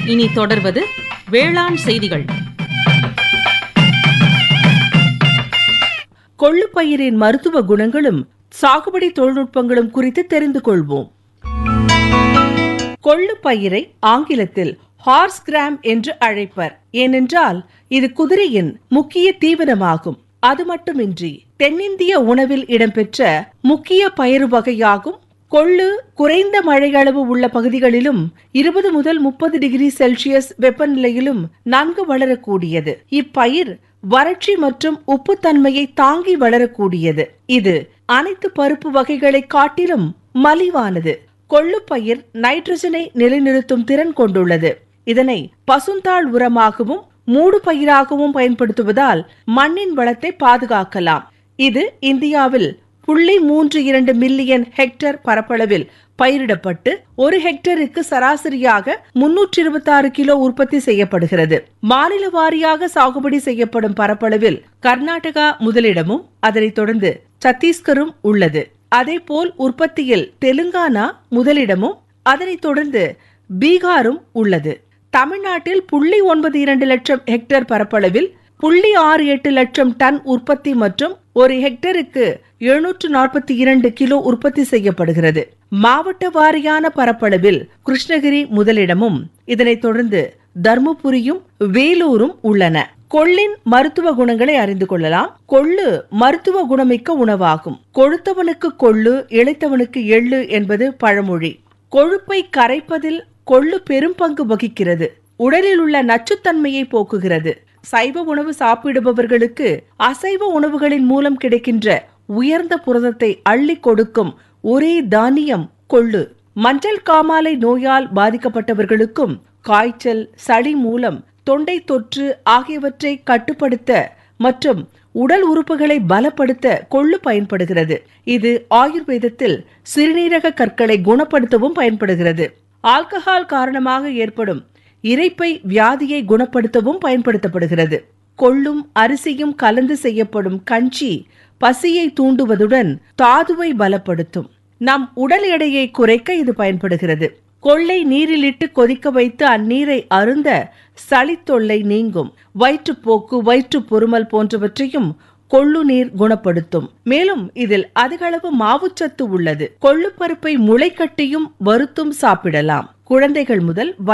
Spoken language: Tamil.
இனி தொடர்வது வேளாண் செய்திகள் கொள்ளுப்பயிரின் மருத்துவ குணங்களும் சாகுபடி தொழில்நுட்பங்களும் குறித்து தெரிந்து கொள்வோம் கொள்ளுப்பயிரை ஆங்கிலத்தில் ஹார்ஸ் கிராம் என்று அழைப்பர் ஏனென்றால் இது குதிரையின் முக்கிய தீவனமாகும் அது மட்டுமின்றி தென்னிந்திய உணவில் இடம்பெற்ற முக்கிய பயிறு வகையாகும் கொள்ளு குறைந்த மழையளவு உள்ள பகுதிகளிலும் இருபது முதல் முப்பது டிகிரி செல்சியஸ் வெப்பநிலையிலும் நன்கு வளரக்கூடியது இப்பயிர் வறட்சி மற்றும் உப்புத்தன்மையை தாங்கி வளரக்கூடியது இது அனைத்து பருப்பு வகைகளை காட்டிலும் மலிவானது கொள்ளுப்பயிர் நைட்ரஜனை நிலைநிறுத்தும் திறன் கொண்டுள்ளது இதனை பசுந்தாள் உரமாகவும் மூடு பயிராகவும் பயன்படுத்துவதால் மண்ணின் வளத்தை பாதுகாக்கலாம் இது இந்தியாவில் புள்ளி மூன்று இரண்டு மில்லியன் ஹெக்டேர் பரப்பளவில் பயிரிடப்பட்டு ஒரு ஹெக்டேருக்கு சராசரியாக முன்னூற்றி இருபத்தி ஆறு கிலோ உற்பத்தி செய்யப்படுகிறது மாநில வாரியாக சாகுபடி செய்யப்படும் பரப்பளவில் கர்நாடகா முதலிடமும் அதனைத் தொடர்ந்து சத்தீஸ்கரும் உள்ளது அதேபோல் உற்பத்தியில் தெலுங்கானா முதலிடமும் அதனைத் தொடர்ந்து பீகாரும் உள்ளது தமிழ்நாட்டில் புள்ளி ஒன்பது இரண்டு லட்சம் ஹெக்டேர் பரப்பளவில் புள்ளி ஆறு எட்டு லட்சம் டன் உற்பத்தி மற்றும் ஒரு ஹெக்டருக்கு எழுநூற்று நாற்பத்தி இரண்டு கிலோ உற்பத்தி செய்யப்படுகிறது மாவட்ட வாரியான பரப்பளவில் கிருஷ்ணகிரி முதலிடமும் இதனைத் தொடர்ந்து தர்மபுரியும் வேலூரும் உள்ளன கொள்ளின் மருத்துவ குணங்களை அறிந்து கொள்ளலாம் கொள்ளு மருத்துவ குணமிக்க உணவாகும் கொழுத்தவனுக்கு கொள்ளு இளைத்தவனுக்கு எள்ளு என்பது பழமொழி கொழுப்பை கரைப்பதில் கொள்ளு பெரும் பங்கு வகிக்கிறது உடலில் உள்ள நச்சுத்தன்மையை போக்குகிறது சைவ உணவு சாப்பிடுபவர்களுக்கு அசைவ உணவுகளின் மூலம் கிடைக்கின்ற உயர்ந்த புரதத்தை அள்ளி கொடுக்கும் ஒரே தானியம் கொள்ளு மஞ்சள் காமாலை நோயால் பாதிக்கப்பட்டவர்களுக்கும் காய்ச்சல் சளி மூலம் தொண்டை தொற்று ஆகியவற்றை கட்டுப்படுத்த மற்றும் உடல் உறுப்புகளை பலப்படுத்த கொள்ளு பயன்படுகிறது இது ஆயுர்வேதத்தில் சிறுநீரக கற்களை குணப்படுத்தவும் பயன்படுகிறது ஆல்கஹால் காரணமாக ஏற்படும் இரைப்பை வியாதியை குணப்படுத்தவும் பயன்படுத்தப்படுகிறது கொள்ளும் அரிசியும் கலந்து செய்யப்படும் கஞ்சி பசியை தூண்டுவதுடன் தாதுவை பலப்படுத்தும் நம் உடல் எடையை குறைக்க இது பயன்படுகிறது கொள்ளை நீரிலிட்டு கொதிக்க வைத்து அந்நீரை அருந்த சளித்தொல்லை நீங்கும் வயிற்றுப்போக்கு வயிற்று பொறுமல் போன்றவற்றையும் கொள்ளு நீர் குணப்படுத்தும் மேலும் இதில் அதிகளவு மாவுச்சத்து உள்ளது கொள்ளுப்பருப்பை முளைக்கட்டியும் வறுத்தும் சாப்பிடலாம் குழந்தைகள் முதல்